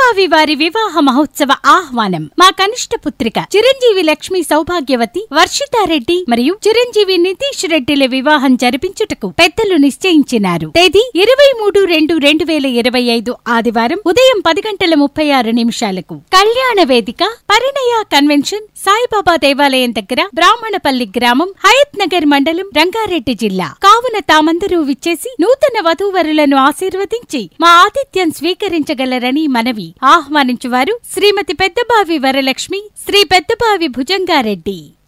పెద్దబావి వారి వివాహ మహోత్సవ ఆహ్వానం మా కనిష్ట పుత్రిక చిరంజీవి లక్ష్మి సౌభాగ్యవతి వర్షితారెడ్డి మరియు చిరంజీవి నితీష్ రెడ్డిల వివాహం జరిపించుటకు పెద్దలు నిశ్చయించినారు తేదీ ఇరవై మూడు రెండు రెండు వేల ఇరవై ఐదు ఆదివారం ఉదయం పది గంటల ముప్పై ఆరు నిమిషాలకు కళ్యాణ వేదిక పరిణయ కన్వెన్షన్ సాయిబాబా దేవాలయం దగ్గర బ్రాహ్మణపల్లి గ్రామం హయత్ నగర్ మండలం రంగారెడ్డి జిల్లా కావున తామందరూ విచ్చేసి నూతన వధూవరులను ఆశీర్వదించి మా ఆతిథ్యం స్వీకరించగలరని మనవి ఆహ్వానించువారు శ్రీమతి పెద్దబావి వరలక్ష్మి శ్రీ పెద్దబావి భుజంగారెడ్డి